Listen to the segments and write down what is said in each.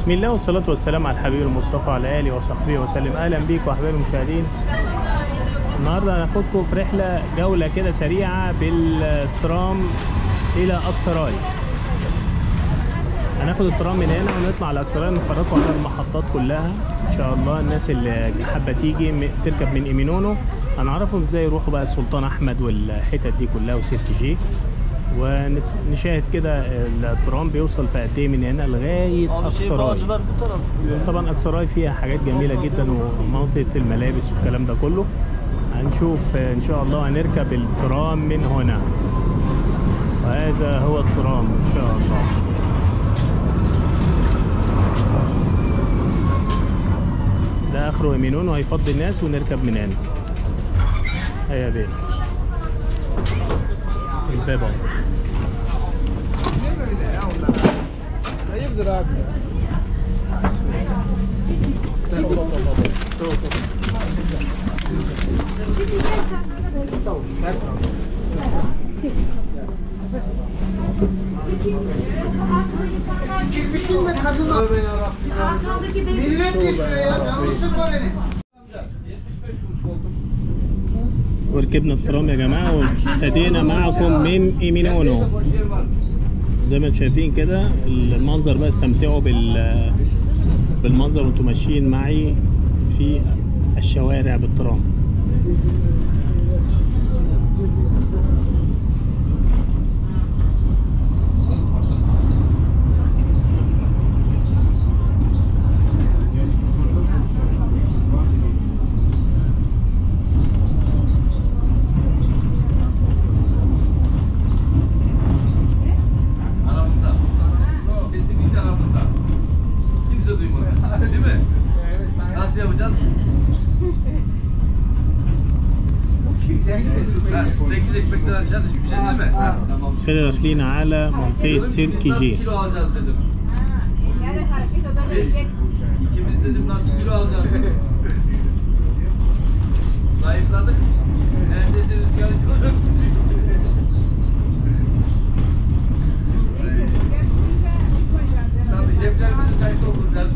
بسم الله والصلاة والسلام على الحبيب المصطفى وعلى آله وصحبه وسلم أهلا بيكم أحبابي المشاهدين النهاردة هناخدكم في رحلة جولة كده سريعة بالترام إلى أكسراي هناخد الترام من هنا ونطلع على أكسراي نفرجكم على المحطات كلها إن شاء الله الناس اللي حابة تيجي م- تركب من إيمينونو هنعرفهم إزاي يروحوا بقى السلطان أحمد والحتت دي كلها وسيرت جي ونشاهد كده الترام بيوصل في قد ايه من هنا لغايه Abi şey اكسراي bağcılar bu taraf. طبعا اكسراي فيها حاجات جميله جدا ومنطقه الملابس والكلام ده كله هنشوف ان شاء الله هنركب الترام من هنا وهذا هو الترام ان شاء الله ده اخره يمينون وهيفضي الناس ونركب من هنا هيا بيه الباب اهو Hayırdır abi ya? Girmişim de kadınlar. Millet geçiyor ya. Canım sıkma beni. وركبنا الترام يا جماعة وابتدينا معكم من إيمينونو زي ما انتم شايفين كده المنظر بقى استمتعوا بال بالمنظر وانتم ماشيين معي في الشوارع بالترام Aramızda. Kesinlikle aramızda. Kimse duymasın. Değil mi? Nasıl yapacağız? Ha, 8 ekmekten aşağı düşmeyeceğiz değil mi? Ha, tamam. كده داخلين على منطقة Dedim, سيركي Nasıl جي kilo alacağız dedim. Biz ikimiz dedim nasıl kilo alacağız dedim. Zayıfladık. Neredeyse rüzgarı çıkıyor. Tabii ceplerimizi kayıt okuyacağız.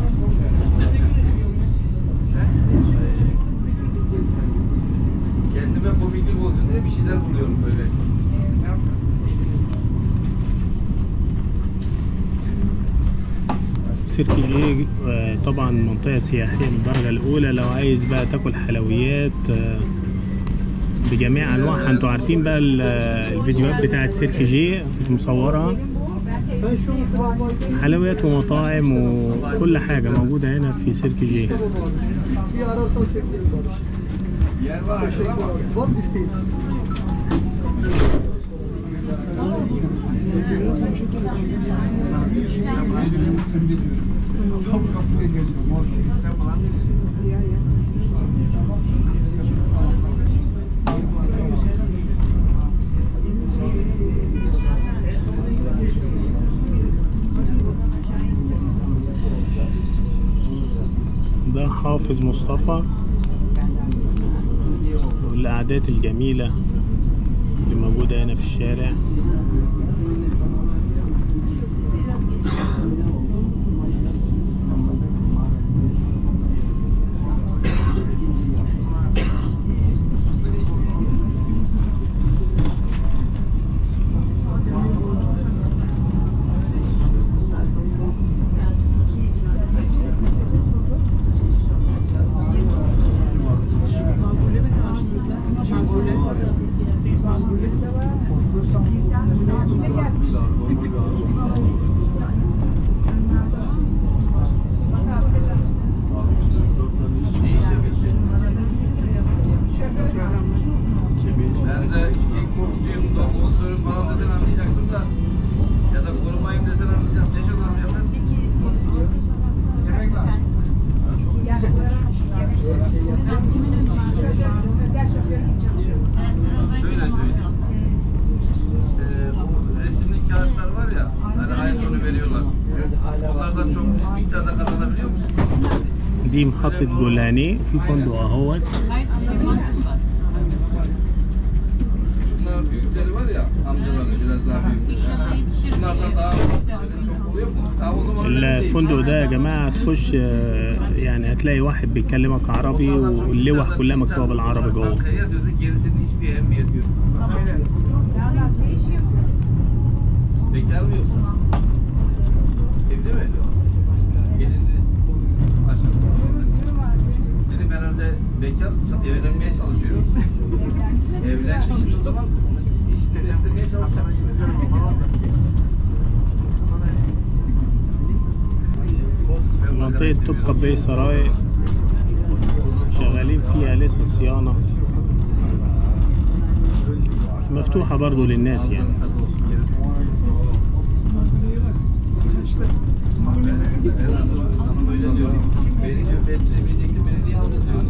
Kendime komiklik olsun diye bir şeyler buluyorum böyle. سيركي جي آه، طبعا منطقة سياحية من الدرجة الأولى لو عايز بقى تاكل حلويات آه، بجميع أنواعها انتوا عارفين بقى ال- آه، الفيديوهات بتاعت سيركي جي كنت مصورها حلويات ومطاعم وكل حاجة موجودة هنا في سيركي جي Bir ararsan sevinirim Barış. Yer var ama Var mı isteğin? ده حافظ مصطفى والقعدات الجميلة اللي موجودة هنا في الشارع Ben de ilk boksçuyum, son boksörüm falan desen anlayacaktım da ya da korumayım desen anlayacağım. Ne çok anlayacağım Yemek var. Şöyle söyleyeyim. Ee, bu resimli kağıtlar var ya, hani ay sonu veriyorlar. Onlardan çok büyük miktarda kazanabiliyor musun? دي محطة جولاني في فندق اهوت Şunlar büyükleri var ya, amcaları biraz daha büyük. İnşallah yetişir. Bunlardan daha böyle çok oluyor mu? Ha, o zaman öyle değil. الفندق ده يا جماعة تخش آه، يعني هتلاقي واحد بيكلمك عربي واللوح كلها مكتوبة بالعربي جوه Bankaya yatıyorsa gerisinin hiçbir ehemmiyeti yok. Bekar mı yoksa? Evli mi? Gelindiniz. Aşağı. Dedim herhalde bekar ç- evlenmeye çalışıyor. Evlenmiş o zaman eşini desteklemeye çalışacak. منطقة طبقة بي سراي شغالين فيها لسه صيانة بس مفتوحة برضو للناس يعني Hanım öyle diyor. Beni diyor beslemeyecekti, beni niye aldın diyor.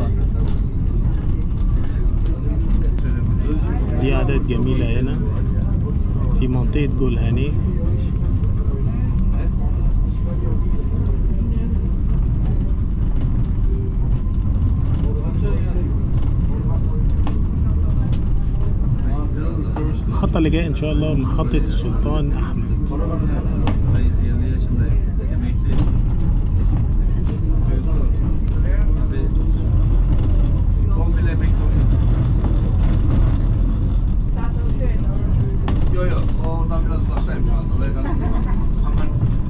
دي عادات جميلة هنا في منطقة جولهاني المحطة اللي جاية إن شاء الله محطة السلطان أحمد Hayır, 50 yaşındayım. Emekli. Abi, komple emekli oluyorsun. Yo yo, oradan biraz uzaktayım şu an. Oraya kadar. Aman.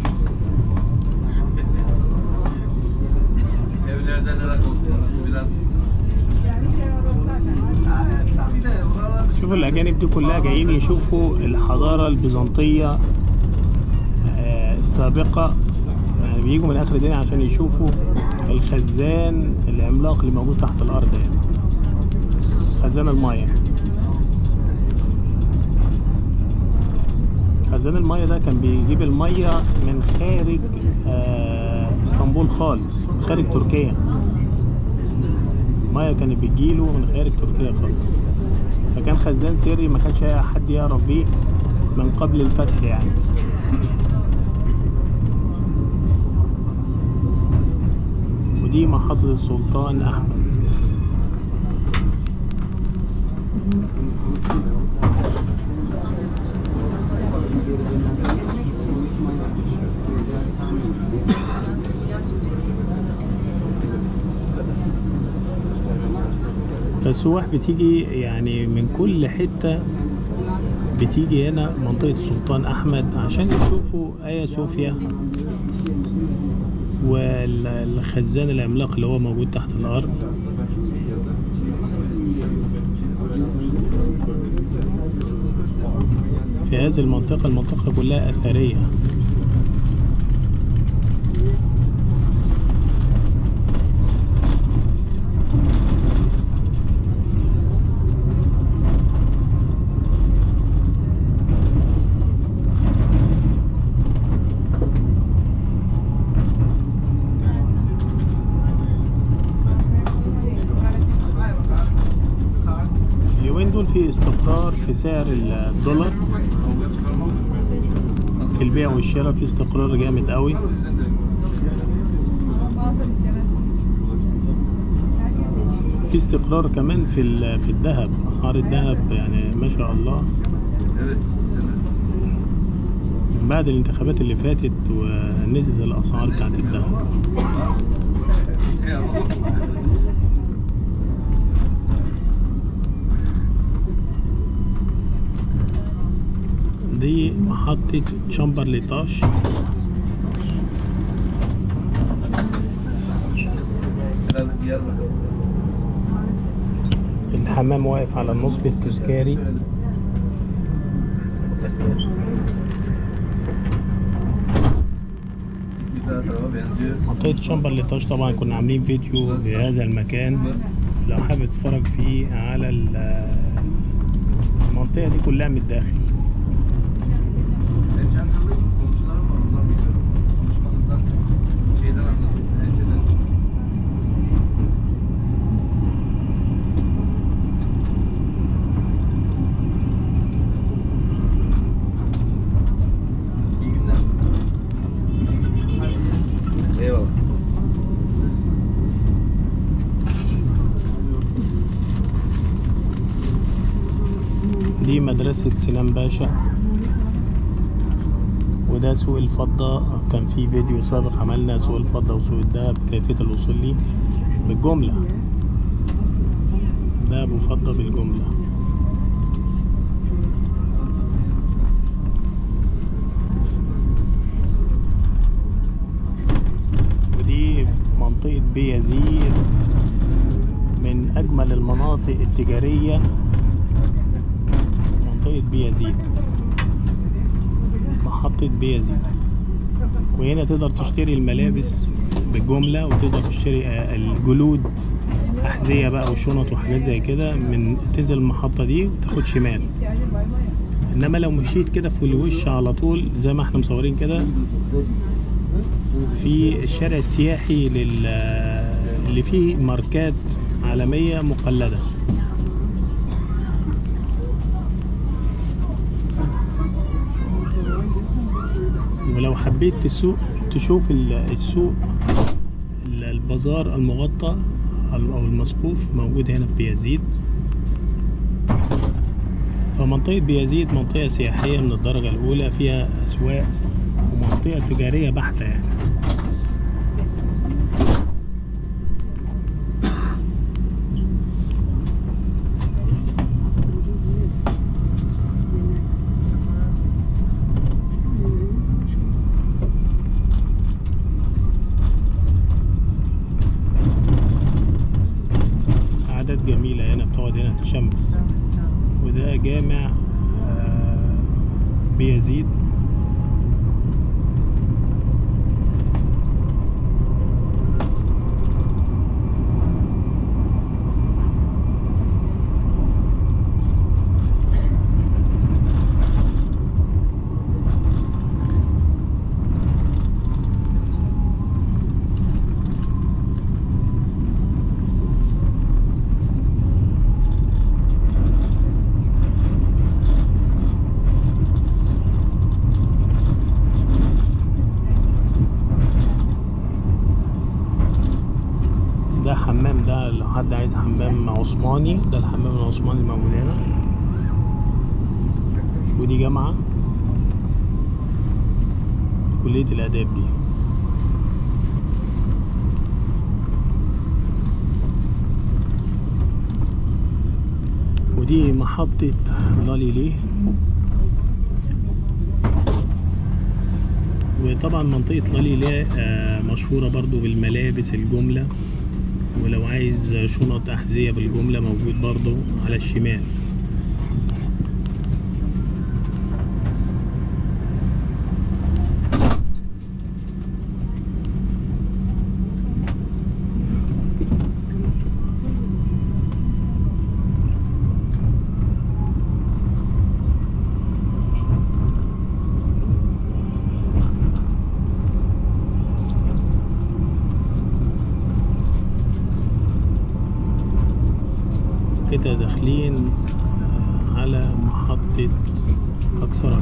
Evlerden ırak olsun. Orası biraz... Ha, tabii de oralar... شوفوا الأجانب دي كلها جايين يشوفوا الحضارة البيزنطية آه، السابقة يعني بيجوا من آخر الدنيا عشان يشوفوا الخزان العملاق اللي موجود تحت الأرض يعني خزان المية خزان المية ده كان بيجيب المية من خارج آه، اسطنبول خالص من خارج تركيا المية كانت بتجيله من خارج تركيا خالص فكان خزان سري ما كانش أي حد يعرف بيه من قبل الفتح يعني ودي محطة السلطان أحمد فالسواح بتيجي يعني من كل حتة بتيجي هنا منطقة السلطان أحمد عشان يشوفوا آيا صوفيا والخزان العملاق اللي هو موجود تحت الأرض في هذه المنطقة المنطقة كلها أثرية اليومين دول في استقرار في سعر الدولار في البيع والشراء في استقرار جامد قوي في استقرار كمان في ال- في الذهب اسعار الذهب يعني ما شاء الله Evet, istemez. من بعد الانتخابات اللي فاتت ونزلت الاسعار بتاعت الذهب Ya, دي محطة شامبرليطاش Biraz Diyarbakır. الحمام واقف على النصب التذكاري Bir daha tarafa benziyor. منطقة شامبرليطاش طبعا كنا عاملين فيديو في هذا المكان لو حابب تتفرج فيه على ال- المنطقة دي كلها من الداخل Ben Çankırı'da komşularım var. Oradan biliyorum. Konuşmanızdan şeyden anladım. Pençeden. İyi günler. Eyvallah. دي مدرسة سنان باشا وده سوق الفضة كان في فيديو سابق عملنا سوق الفضة وسوق الذهب كيفية الوصول ليه بالجملة ذهب وفضة بالجملة ودي منطقة بيزيد من أجمل المناطق التجارية منطقة بيزيد محطة بيزيد وهنا تقدر تشتري الملابس بالجملة وتقدر تشتري آه، الجلود أحذية بقى وشنط وحاجات زي كده من تنزل المحطة دي وتاخد شمال انما لو مشيت كده في الوش على طول زي ما احنا مصورين كده في الشارع السياحي لل اللي فيه ماركات عالمية مقلدة ولو حبيت تسوق تشوف ال- السوق ال- البازار المغطى او المسقوف موجود هنا في بيزيد فمنطقة بيزيد منطقة سياحية من الدرجة الأولى فيها أسواق ومنطقة تجارية بحتة يعني عادات جميلة هنا بتقعد هنا تشمس وده جامع آه، بيزيد ده حمام ده لو حد عايز حمام عثماني ده الحمام العثماني الموجود هنا ودي جامعة كلية الآداب دي ودي محطة لاليليه وطبعا منطقة لاليليه آه، مشهورة برضو بالملابس الجملة ولو عايز شنط أحذية بالجملة موجود برضو على الشمال كده داخلين على محطة أكسرة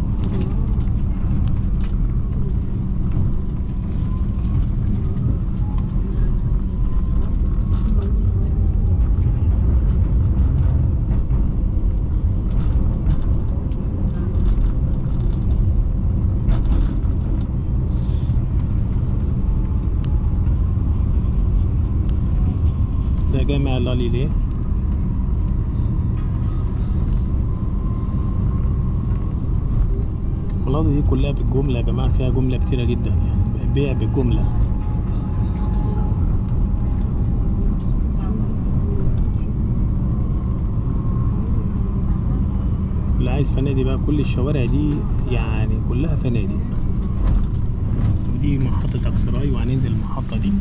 ده جامع لاليليه المناطق دي كلها بالجملة يا جماعة فيها جملة كتيرة جدا يعني بيع بالجملة اللي عايز فنادق بقى كل الشوارع دي يعني كلها فنادق ودي محطة أكسراي وهننزل المحطة دي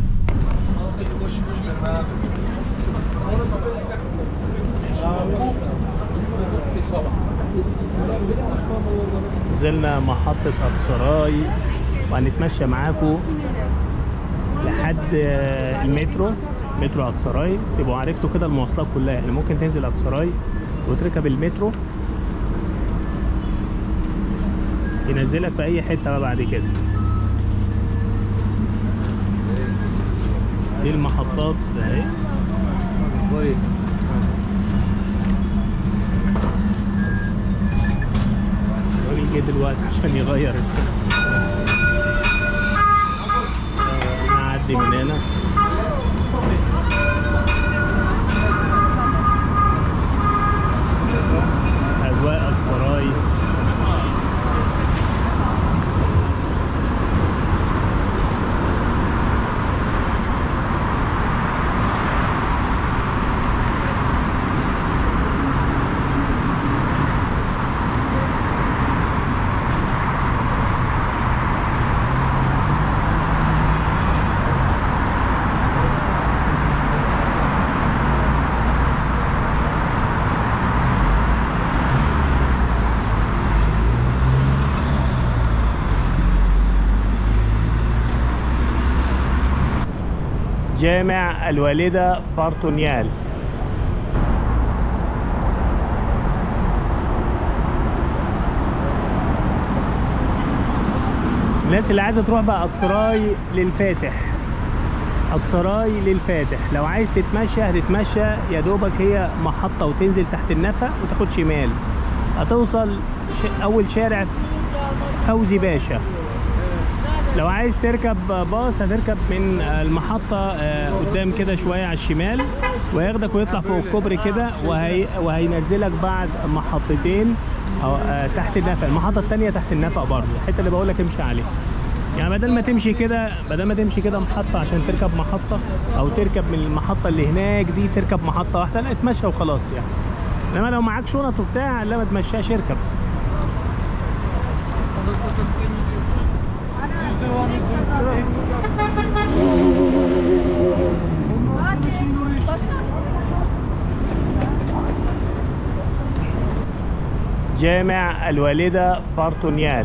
نزلنا محطة أكسراي وهنتمشى معاكم لحد آه، المترو مترو أكسراي تبقوا عرفتوا كده المواصلات كلها يعني ممكن تنزل أكسراي وتركب المترو ينزلك في أي حتة بقى بعد كده دي المحطات اهي كويس الراجل جه دلوقتي عشان يغير ال- آه، نعدي من هنا أجواء السراي جامع الوالدة بارتونيال الناس اللي عايزة تروح بقى أقصراي للفاتح أقصراي للفاتح لو عايز تتمشى هتتمشى يا دوبك هي محطة وتنزل تحت النفق وتاخد شمال هتوصل ش- أول شارع فوزي باشا لو عايز تركب باص هتركب من المحطة آه، قدام كده شوية على الشمال وياخدك ويطلع فوق الكوبري كده وهي وهينزلك بعد محطتين أو آه، تحت النفق المحطة التانية تحت النفق برضه الحتة اللي بقول لك امشي عليها يعني بدل ما تمشي كده بدل ما تمشي كده محطة عشان تركب محطة أو تركب من المحطة اللي هناك دي تركب محطة واحدة لا اتمشى وخلاص يعني انما لو معاك شنط وبتاع لا ما تمشيهاش اركب جامع الوالدة بارتونيال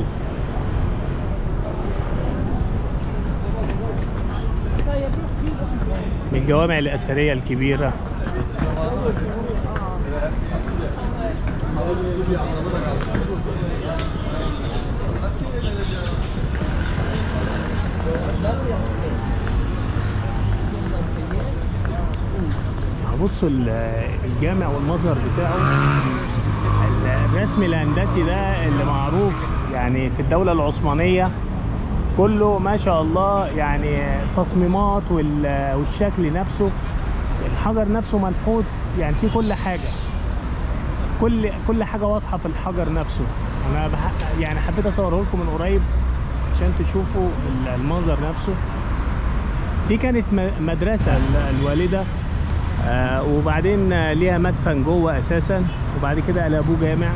من الجوامع الأثرية الكبيرة بصوا ال- الجامع والمظهر بتاعه ال- الرسم الهندسي ده اللي معروف يعني في الدولة العثمانية كله ما شاء الله يعني تصميمات وال- والشكل نفسه الحجر نفسه منحوت يعني في كل حاجة كل كل حاجة واضحة في الحجر نفسه أنا بح يعني حبيت أصوره لكم من قريب عشان تشوفوا ال- المنظر نفسه دي كانت م- مدرسة ال- الوالدة آه وبعدين آه، ليها مدفن جوه أساسا وبعد كده قلبوه جامع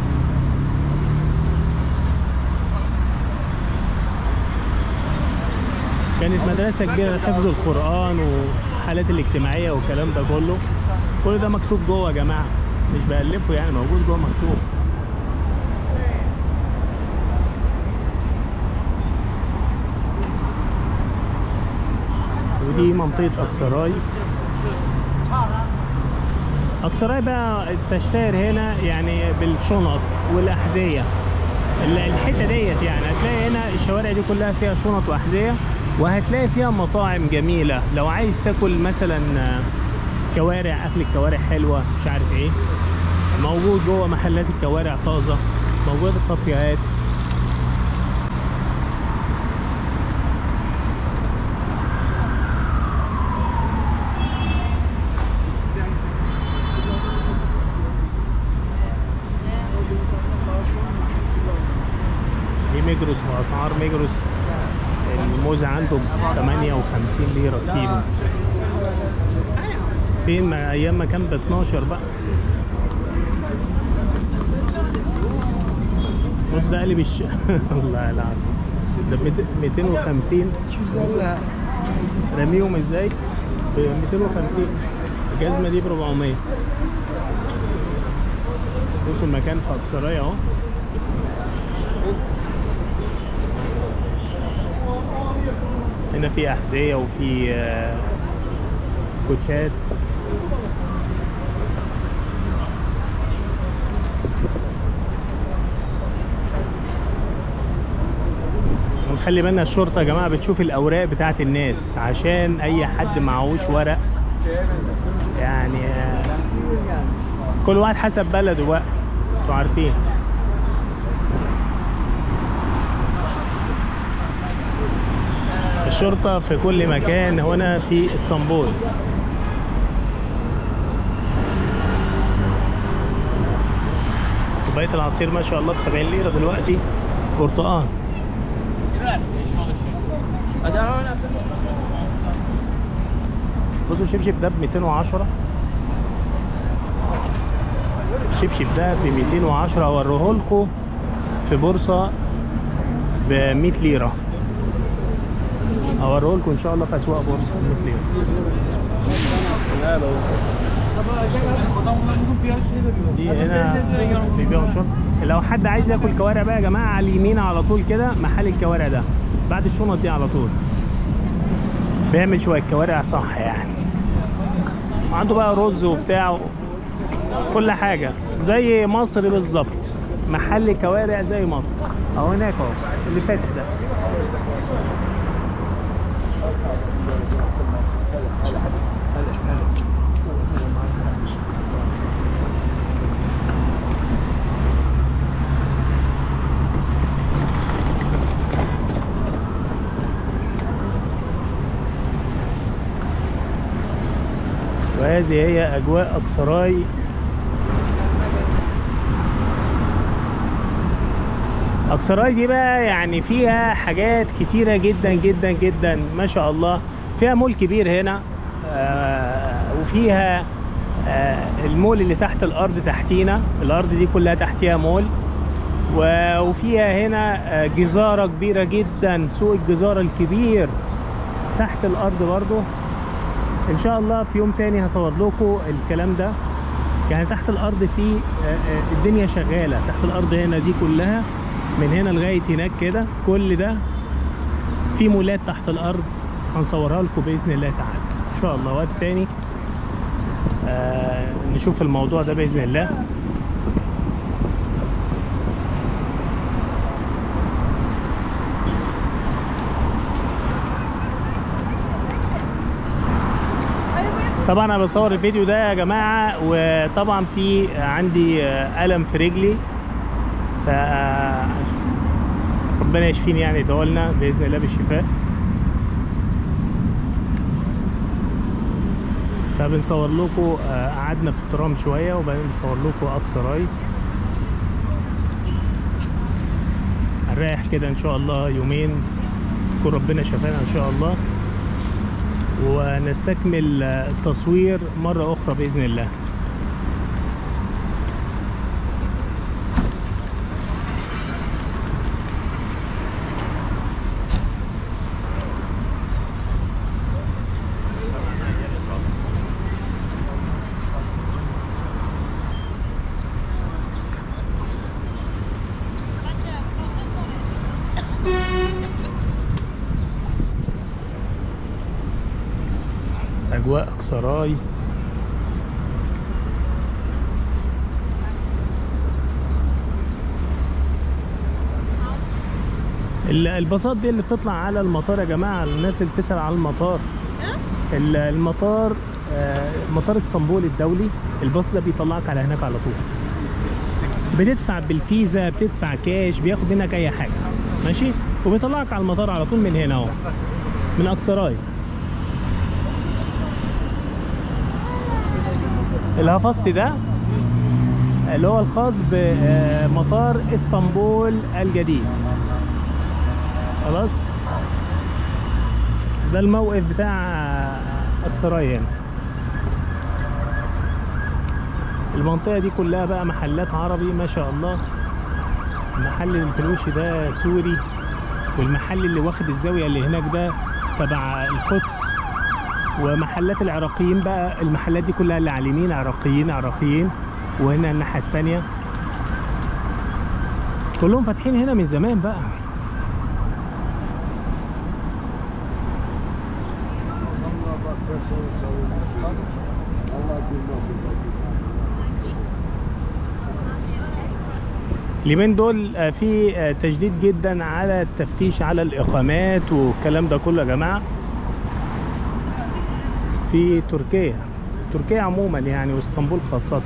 كانت مدرسة كبيرة لحفظ القرآن والحالات الاجتماعية والكلام ده كله كل ده مكتوب جوه يا جماعة مش بألفه يعني موجود جوه مكتوب ودي منطقة أقصراي أقصراي بقى تشتهر هنا يعني بالشنط والأحذية ال- الحتة ديت يعني هتلاقي هنا الشوارع دي كلها فيها شنط وأحذية وهتلاقي فيها مطاعم جميلة لو عايز تاكل مثلا آه، كوارع أكل الكوارع حلوة مش عارف إيه موجود جوه محلات الكوارع طازة موجود الكافيهات دي ميجروس واسعار ميجروس الموز عنده ب 58 ليره كيلو فين ما ايام ما كان ب 12 بقى بص ده قلب الش والله العظيم ده ب 250 رميهم ازاي؟ ب 250 الجزمه دي ب 400 بصوا المكان في اقصرايه اهو هنا في أحذية وفي آه، كوتشات ونخلي بالنا الشرطة يا جماعة بتشوف الأوراق بتاعت الناس عشان أي حد معهوش ورق يعني آه، كل واحد حسب بلده بقى انتوا عارفين الشرطة في كل مكان هنا في اسطنبول كوباية العصير ما شاء الله ب 70 ليرة دلوقتي برتقال بصوا الشبشب ده ب 210 الشبشب ده ب 210 اوريه لكم في بورصة ب 100 ليرة اوريه لكم ان شاء الله في اسواق بورصة ب 100 ليرة دي هنا بيبيعوا شرب لو حد عايز ياكل كوارع بقى يا جماعه على اليمين على طول كده محل الكوارع ده بعد الشنط دي على طول بيعمل شويه كوارع صح يعني عنده بقى رز وبتاع كل حاجه زي مصر بالظبط محل كوارع زي مصر اهو هناك اهو اللي فاتت ده وهذه هي أجواء أكسراي أكسراي دي بقى يعني فيها حاجات كتيرة جدا جدا جدا ما شاء الله فيها مول كبير هنا آه وفيها آه المول اللي تحت الأرض تحتينا الأرض دي كلها تحتيها مول و- وفيها هنا آه، جزارة كبيرة جدا سوق الجزارة الكبير تحت الأرض برضو ان شاء الله في يوم تاني هصور لكم الكلام ده يعني تحت الارض في آه، آه، الدنيا شغاله تحت الارض هنا دي كلها من هنا لغايه هناك كده كل ده في مولات تحت الارض هنصورها لكم باذن الله تعالى ان شاء الله وقت تاني آه نشوف الموضوع ده باذن الله طبعا انا بصور الفيديو ده يا جماعه وطبعا في عندي آه، الم في رجلي ف ربنا يشفيني يعني يدعولنا باذن الله بالشفاء فبنصور لكم آه، قعدنا في الترام شويه وبعدين بنصور لكم اقصى راي هنريح كده ان شاء الله يومين يكون ربنا شفانا ان شاء الله ونستكمل التصوير مرة أخرى بإذن الله أجواء أقصراي ال- الباصات دي اللي بتطلع على المطار يا جماعة الناس اللي بتسأل على المطار ال- المطار آه، مطار اسطنبول الدولي الباص ده بيطلعك على هناك على طول بتدفع بالفيزا بتدفع كاش بياخد منك اي حاجه ماشي وبيطلعك على المطار على طول من هنا اهو من اقصراي الهفصتي ده اللي هو الخاص بمطار اسطنبول الجديد خلاص ده الموقف بتاع اكسراي هنا المنطقة دي كلها بقى محلات عربي ما شاء الله المحل اللي في الوش ده سوري والمحل اللي واخد الزاوية اللي هناك ده تبع القدس ومحلات العراقيين بقى المحلات دي كلها اللي على اليمين عراقيين عراقيين وهنا الناحية التانية كلهم فاتحين هنا من زمان بقى Allah bak ben sana savunma Allah bilmem. اليومين دول آه، في آه، تجديد جدا على التفتيش على الاقامات والكلام ده كله يا جماعه في تركيا تركيا عموما يعني واسطنبول خاصه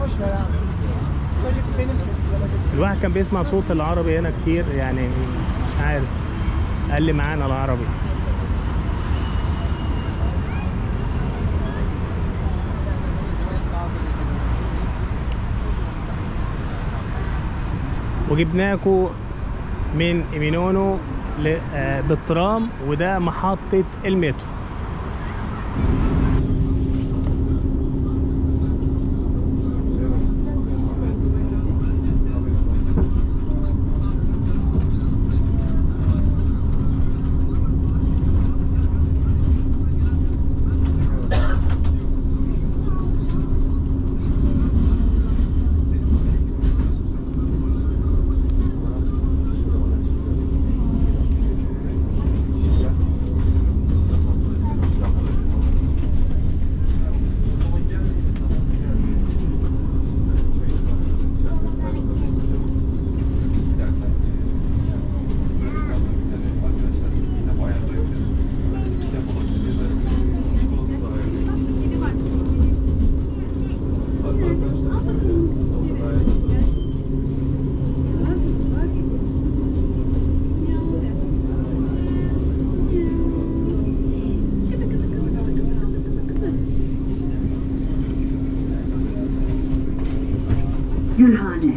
boş ver abi. Çocuk benim çocuklarım. الواحد كان بيسمع صوت العربي هنا كتير يعني مش عارف قال لي معانا العربي وجبناكو من إيمينونو ل- آه، بالترام وده محطة المترو Gülhane.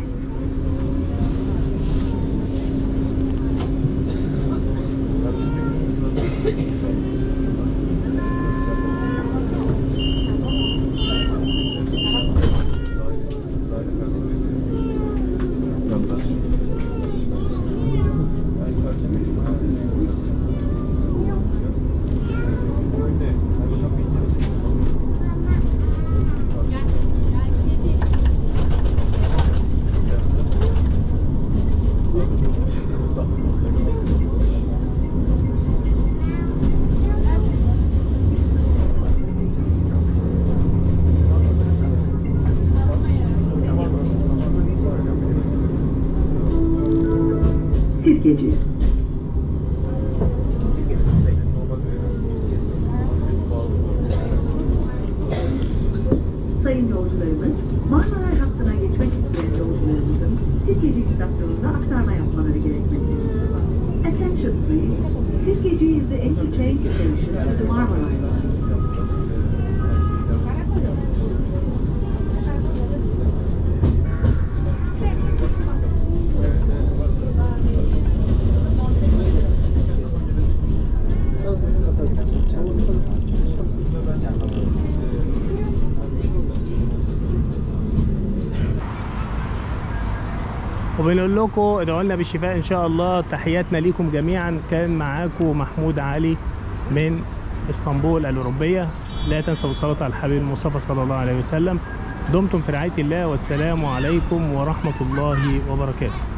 Sirkeci. Sayın yolcularımız, Marmaray hattına geçmek isteyen yolcularımızın Sirkeci istasyonunda aktarma yapmaları gerekmektedir. Attention please. Sirkeci is the interchange station to the Marmaray line. وبنقول لكم ادعوا لنا بالشفاء ان شاء الله تحياتنا ليكم جميعا كان معاكم محمود علي من اسطنبول الاوروبيه لا تنسوا الصلاه على الحبيب المصطفى صلى الله عليه وسلم دمتم في رعايه الله والسلام عليكم ورحمه الله وبركاته